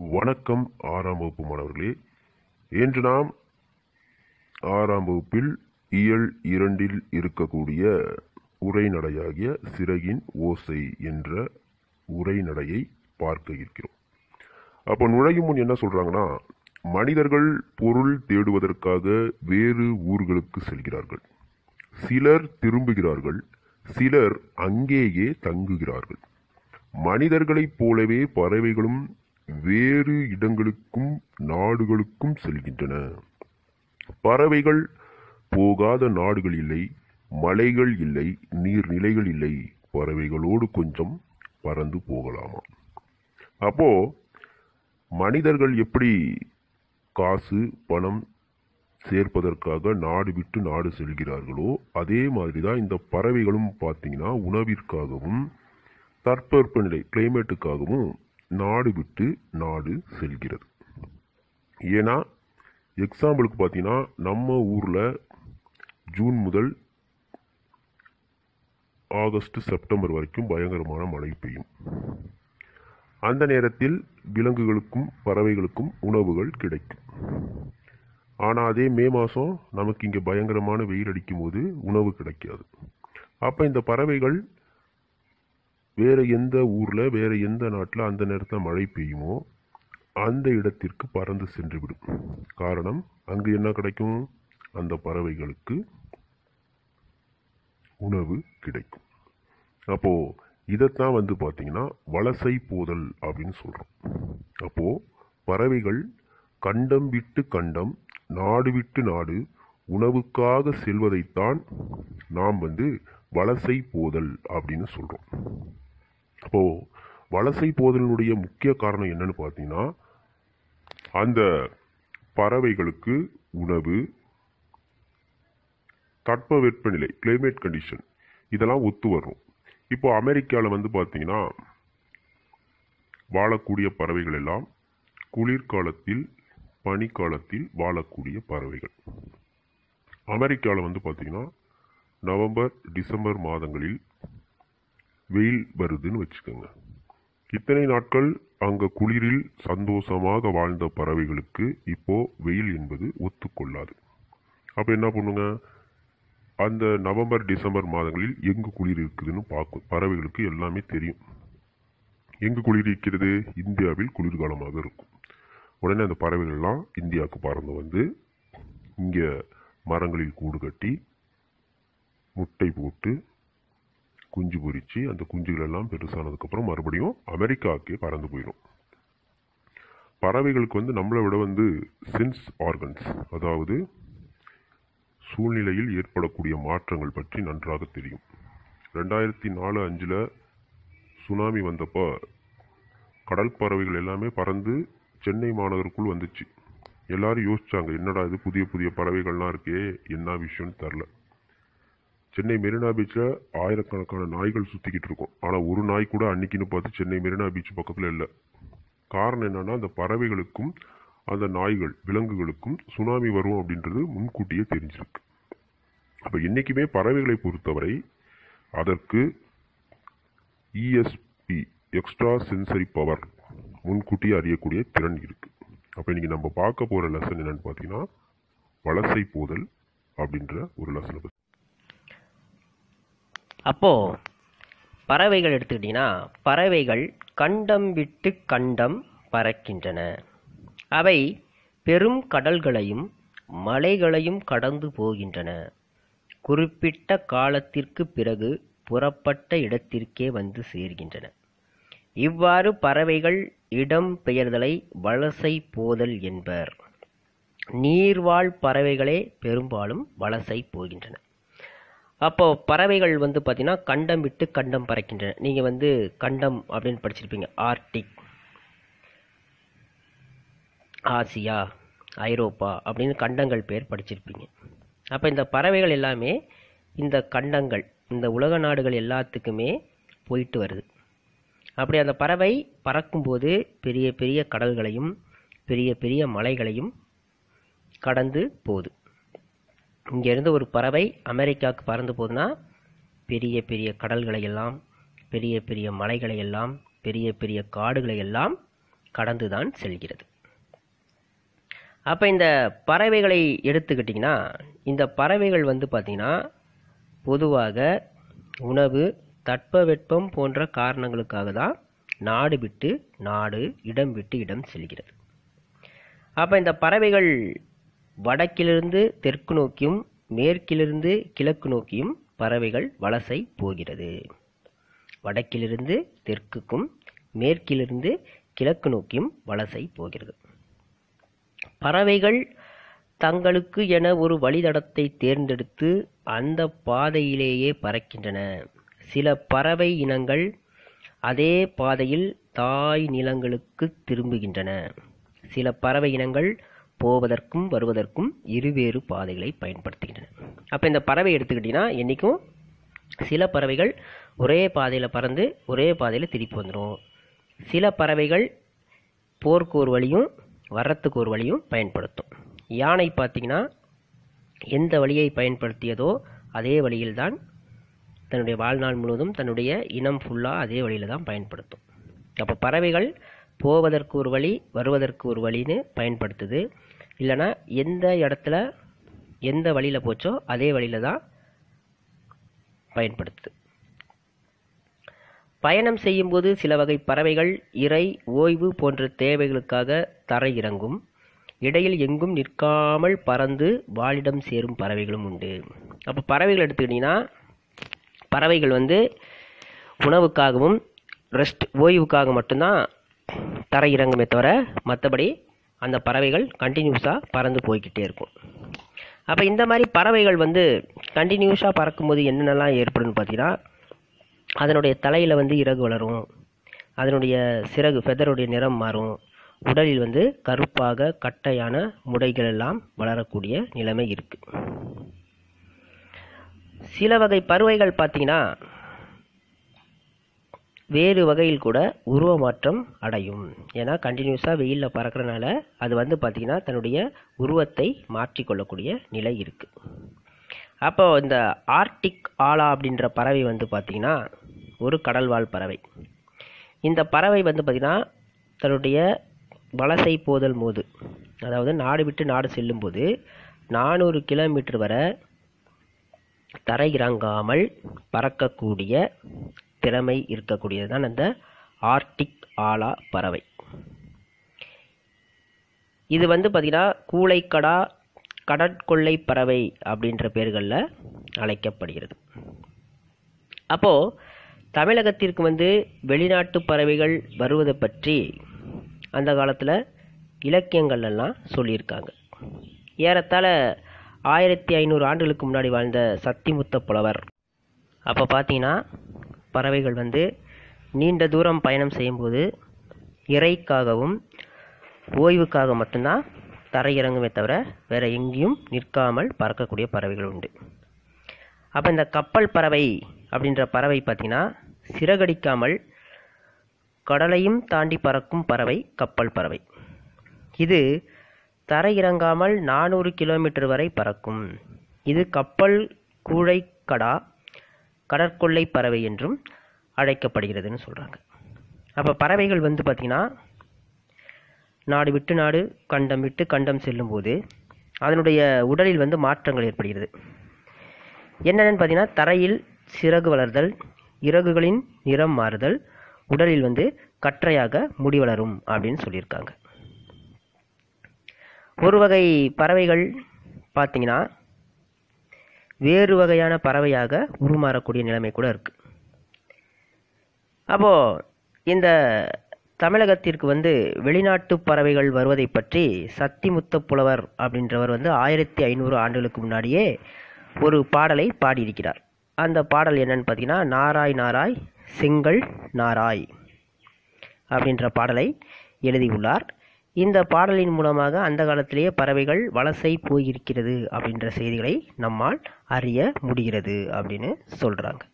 வணக்கம் ஆறாம் வகுப்பு மாணவர்களே இன்று நாம் ஆறாம் வகுப்பில் இயல் இரண்டில் இருக்கக்கூடிய உரைநடையாகிய சிறகின் ஓசை என்ற உரைநடையை பார்க்க இருக்கிறோம் அப்போ நுழையும் முன் என்ன சொல்றாங்கன்னா மனிதர்கள் பொருள் தேடுவதற்காக வேறு ஊர்களுக்கு செல்கிறார்கள் சிலர் திரும்புகிறார்கள் சிலர் அங்கேயே தங்குகிறார்கள் மனிதர்களைப் போலவே பறவைகளும் வேறு இடங்களுக்கும் நாடுகளுக்கும் செல்கின்றன பறவைகள் போகாத நாடுகள் இல்லை மலைகள் இல்லை நீர்நிலைகள் இல்லை பறவைகளோடு கொஞ்சம் பறந்து போகலாமா அப்போ மனிதர்கள் எப்படி காசு பணம் சேர்ப்பதற்காக நாடு விட்டு நாடு செல்கிறார்களோ அதே மாதிரி தான் இந்த பறவைகளும் பார்த்தீங்கன்னா உணவிற்காகவும் தட்பவெப்பநிலை கிளைமேட்டுக்காகவும் நாடு விட்டு நாடு செல்கிறது ஏன்னா எக்ஸாம்பிளுக்கு பார்த்தீங்கன்னா நம்ம ஊரில் ஜூன் முதல் ஆகஸ்ட் செப்டம்பர் வரைக்கும் பயங்கரமான மழை பெய்யும் அந்த நேரத்தில் விலங்குகளுக்கும் பறவைகளுக்கும் உணவுகள் கிடைக்கும் ஆனால் அதே மே மாதம் நமக்கு இங்கே பயங்கரமான வெயில் அடிக்கும் போது உணவு கிடைக்காது அப்போ இந்த பறவைகள் வேற எந்த ஊரில் வேற எந்த நாட்டில் அந்த நேரத்தில் மழை பெய்யுமோ அந்த இடத்திற்கு பறந்து சென்று விடும் காரணம் அங்கு என்ன கிடைக்கும் அந்த பறவைகளுக்கு உணவு கிடைக்கும் அப்போ இதைத்தான் வந்து பார்த்தீங்கன்னா வலசை போதல் அப்படின்னு சொல்றோம் அப்போ பறவைகள் கண்டம் விட்டு கண்டம் நாடு விட்டு நாடு உணவுக்காக செல்வதைத்தான் நாம் வந்து வலசை போதல் அப்படின்னு சொல்றோம் அப்போ வலசை போதலினுடைய முக்கிய காரணம் என்னன்னு பார்த்தீங்கன்னா அந்த பறவைகளுக்கு உணவு தட்பவெப்பநிலை கிளைமேட் கண்டிஷன் இதெல்லாம் ஒத்து வரும் இப்போ அமெரிக்காவில் வந்து பார்த்தீங்கன்னா வாழக்கூடிய பறவைகள் எல்லாம் குளிர்காலத்தில் பனிக்காலத்தில் வாழக்கூடிய பறவைகள் அமெரிக்காவில் வந்து பார்த்தீங்கன்னா நவம்பர் டிசம்பர் மாதங்களில் வெயில் வருதுன்னு வச்சுக்கோங்க இத்தனை நாட்கள் அங்க குளிரில் சந்தோஷமாக வாழ்ந்த பறவைகளுக்கு இப்போ வெயில் என்பது ஒத்துக்கொள்ளாது அப்ப என்ன பண்ணுங்க அந்த நவம்பர் டிசம்பர் மாதங்களில் எங்கு குளிர் இருக்குதுன்னு பார்க்கும் பறவைகளுக்கு எல்லாமே தெரியும் எங்கு குளிர் இருக்கிறது இந்தியாவில் குளிர்காலமாக இருக்கும் உடனே அந்த பறவைகள் எல்லாம் இந்தியாவுக்கு பறந்து வந்து இங்க மரங்களில் கூடு கட்டி முட்டை போட்டு குஞ்சு பொரிச்சு அந்த குஞ்சுகள் எல்லாம் பெருசானதுக்கப்புறம் மறுபடியும் அமெரிக்காவுக்கே பறந்து போயிடும் பறவைகளுக்கு வந்து நம்மளை விட வந்து சென்ஸ் ஆர்கன்ஸ் அதாவது சூழ்நிலையில் ஏற்படக்கூடிய மாற்றங்கள் பற்றி நன்றாக தெரியும் ரெண்டாயிரத்தி நாலு அஞ்சில் சுனாமி வந்தப்போ கடல் பறவைகள் எல்லாமே பறந்து சென்னை மாநகருக்குள் வந்துச்சு எல்லாரும் யோசிச்சாங்க என்னடா இது புதிய புதிய பறவைகள்லாம் இருக்கே என்ன விஷயம்னு தெரில சென்னை மெரினா பீச்சில் ஆயிரக்கணக்கான நாய்கள் சுற்றிக்கிட்டு இருக்கும் ஆனால் ஒரு நாய் கூட அன்னைக்குன்னு பார்த்து சென்னை மெரினா பீச் பக்கத்தில் இல்லை காரணம் என்னன்னா அந்த பறவைகளுக்கும் அந்த நாய்கள் விலங்குகளுக்கும் சுனாமி வரும் அப்படின்றது முன்கூட்டியே தெரிஞ்சிருக்கு அப்போ என்றைக்குமே பறவைகளை பொறுத்தவரை அதற்கு இஎஸ்பி எக்ஸ்ட்ரா சென்சரி பவர் முன்கூட்டியே அறியக்கூடிய திறன் இருக்கு அப்போ இன்னைக்கு நம்ம பார்க்க போகிற லெசன் என்னன்னு பார்த்தீங்கன்னா வலசை போதல் அப்படின்ற ஒரு லெசனை பற்றி அப்போ பறவைகள் எடுத்துக்கிட்டிங்கன்னா பறவைகள் கண்டம் விட்டு கண்டம் பறக்கின்றன அவை பெரும் கடல்களையும் மலைகளையும் கடந்து போகின்றன குறிப்பிட்ட காலத்திற்கு பிறகு புறப்பட்ட இடத்திற்கே வந்து சேர்கின்றன இவ்வாறு பறவைகள் இடம் பெயர்தலை வலசை போதல் என்பர் நீர்வாழ் பறவைகளே பெரும்பாலும் வலசை போகின்றன அப்போ பறவைகள் வந்து பார்த்தீங்கன்னா கண்டம் விட்டு கண்டம் பறக்கின்றன நீங்கள் வந்து கண்டம் அப்படின்னு படிச்சிருப்பீங்க ஆர்டிக் ஆசியா ஐரோப்பா அப்படின்னு கண்டங்கள் பேர் படிச்சிருப்பீங்க அப்போ இந்த பறவைகள் எல்லாமே இந்த கண்டங்கள் இந்த உலக நாடுகள் எல்லாத்துக்குமே போயிட்டு வருது அப்படி அந்த பறவை பறக்கும்போது பெரிய பெரிய கடல்களையும் பெரிய பெரிய மலைகளையும் கடந்து போகுது இங்கேருந்து ஒரு பறவை அமெரிக்காவுக்கு பறந்து போகுதுன்னா பெரிய பெரிய கடல்களை எல்லாம் பெரிய பெரிய மலைகளை எல்லாம் பெரிய பெரிய காடுகளை எல்லாம் கடந்து தான் செல்கிறது அப்போ இந்த பறவைகளை எடுத்துக்கிட்டிங்கன்னா இந்த பறவைகள் வந்து பார்த்திங்கன்னா பொதுவாக உணவு தட்பவெப்பம் போன்ற காரணங்களுக்காக தான் நாடு விட்டு நாடு இடம் விட்டு இடம் செல்கிறது அப்போ இந்த பறவைகள் வடக்கிலிருந்து தெற்கு நோக்கியும் மேற்கிலிருந்து கிழக்கு நோக்கியும் பறவைகள் வலசை போகிறது வடக்கிலிருந்து தெற்குக்கும் மேற்கிலிருந்து கிழக்கு நோக்கியும் வலசை போகிறது பறவைகள் தங்களுக்கு என ஒரு வழித்தடத்தை தேர்ந்தெடுத்து அந்த பாதையிலேயே பறக்கின்றன சில பறவை இனங்கள் அதே பாதையில் தாய் நிலங்களுக்கு திரும்புகின்றன சில பறவை இனங்கள் போவதற்கும் வருவதற்கும் இருவேறு பாதைகளை பயன்படுத்துகின்றன அப்போ இந்த பறவை எடுத்துக்கிட்டிங்கன்னா என்றைக்கும் சில பறவைகள் ஒரே பாதையில் பறந்து ஒரே பாதையில் திருப்பி வந்துடும் சில பறவைகள் போருக்கு ஒரு வழியும் வர்றதுக்கு ஒரு வழியும் பயன்படுத்தும் யானை பார்த்திங்கன்னா எந்த வழியை பயன்படுத்தியதோ அதே வழியில்தான் தன்னுடைய வாழ்நாள் முழுவதும் தன்னுடைய இனம் ஃபுல்லாக அதே வழியில் தான் பயன்படுத்தும் அப்போ பறவைகள் போவதற்கு ஒரு வழி வருவதற்கு ஒரு வழின்னு பயன்படுத்துது இல்லைன்னா எந்த இடத்துல எந்த வழியில் போச்சோ அதே வழியில் தான் பயன்படுத்துது பயணம் செய்யும்போது சில வகை பறவைகள் இறை ஓய்வு போன்ற தேவைகளுக்காக தரை இறங்கும் இடையில் எங்கும் நிற்காமல் பறந்து வாழிடம் சேரும் பறவைகளும் உண்டு அப்போ பறவைகள் எடுத்துக்கிட்டிங்கன்னா பறவைகள் வந்து உணவுக்காகவும் ரெஸ்ட் ஓய்வுக்காக மட்டும்தான் தரை இறங்குமே தவிர மற்றபடி அந்த பறவைகள் கண்டினியூஸாக பறந்து போய்கிட்டே இருக்கும் அப்போ இந்த மாதிரி பறவைகள் வந்து கண்டினியூஸாக பறக்கும்போது என்னென்னலாம் ஏற்படும்னு பார்த்தீங்கன்னா அதனுடைய தலையில் வந்து இறகு வளரும் அதனுடைய சிறகு ஃபெதருடைய நிறம் மாறும் உடலில் வந்து கருப்பாக கட்டையான முடைகள் எல்லாம் வளரக்கூடிய நிலைமை இருக்கு சில வகை பறவைகள் பார்த்தீங்கன்னா வேறு வகையில் கூட உருவ மாற்றம் அடையும் ஏன்னா கண்டினியூஸாக வெயிலில் பறக்கிறனால அது வந்து பார்த்திங்கன்னா தன்னுடைய உருவத்தை மாற்றிக்கொள்ளக்கூடிய நிலை இருக்குது அப்போ இந்த ஆர்டிக் ஆலா அப்படின்ற பறவை வந்து பார்த்திங்கன்னா ஒரு கடல்வாழ் பறவை இந்த பறவை வந்து பார்த்திங்கன்னா தன்னுடைய வலசை போதல் போது அதாவது நாடு விட்டு நாடு செல்லும்போது நானூறு கிலோமீட்டர் வரை தரை இறங்காமல் பறக்கக்கூடிய திறமை இருக்கக்கூடியது தான் அந்த ஆர்டிக் ஆலா பறவை இது வந்து பார்த்திங்கன்னா கூளைக்கடா கடற்கொள்ளை பறவை அப்படின்ற பேர்களில் அழைக்கப்படுகிறது அப்போது தமிழகத்திற்கு வந்து வெளிநாட்டு பறவைகள் வருவதை பற்றி அந்த காலத்தில் இலக்கியங்கள்லாம் சொல்லியிருக்காங்க ஏறத்தாழ ஆயிரத்தி ஐநூறு ஆண்டுகளுக்கு முன்னாடி வாழ்ந்த சத்திமுத்த புலவர் அப்போ பார்த்தீங்கன்னா பறவைகள் வந்து நீண்ட தூரம் பயணம் செய்யும்போது இறைக்காகவும் ஓய்வுக்காக மட்டும்தான் தரையிறங்குமே தவிர வேறு எங்கேயும் நிற்காமல் பறக்கக்கூடிய பறவைகள் உண்டு அப்போ இந்த கப்பல் பறவை அப்படின்ற பறவை பார்த்திங்கன்னா சிறகடிக்காமல் கடலையும் தாண்டி பறக்கும் பறவை கப்பல் பறவை இது தரையிறங்காமல் நானூறு கிலோமீட்டர் வரை பறக்கும் இது கப்பல் கூழைக்கடா கடற்கொள்ளை பறவை என்றும் அழைக்கப்படுகிறதுன்னு சொல்கிறாங்க அப்போ பறவைகள் வந்து பார்த்திங்கன்னா நாடு விட்டு நாடு கண்டம் விட்டு கண்டம் செல்லும்போது அதனுடைய உடலில் வந்து மாற்றங்கள் ஏற்படுகிறது என்னென்னு பார்த்தீங்கன்னா தரையில் சிறகு வளர்தல் இறகுகளின் நிறம் மாறுதல் உடலில் வந்து கற்றையாக முடி வளரும் அப்படின்னு சொல்லியிருக்காங்க ஒரு வகை பறவைகள் பார்த்தீங்கன்னா வேறு வகையான பறவையாக உருமாறக்கூடிய நிலைமை கூட இருக்கு அப்போ இந்த தமிழகத்திற்கு வந்து வெளிநாட்டு பறவைகள் வருவதை பற்றி சத்திமுத்த புலவர் அப்படின்றவர் வந்து ஆயிரத்தி ஐநூறு ஆண்டுகளுக்கு முன்னாடியே ஒரு பாடலை பாடியிருக்கிறார் அந்த பாடல் என்னன்னு பார்த்தீங்கன்னா நாராய் நாராய் செங்கல் நாராய் அப்படின்ற பாடலை எழுதியுள்ளார் இந்த பாடலின் மூலமாக அந்த காலத்திலேயே பறவைகள் வலசை போயிருக்கிறது அப்படின்ற செய்திகளை நம்மால் அறிய முடிகிறது அப்படின்னு சொல்கிறாங்க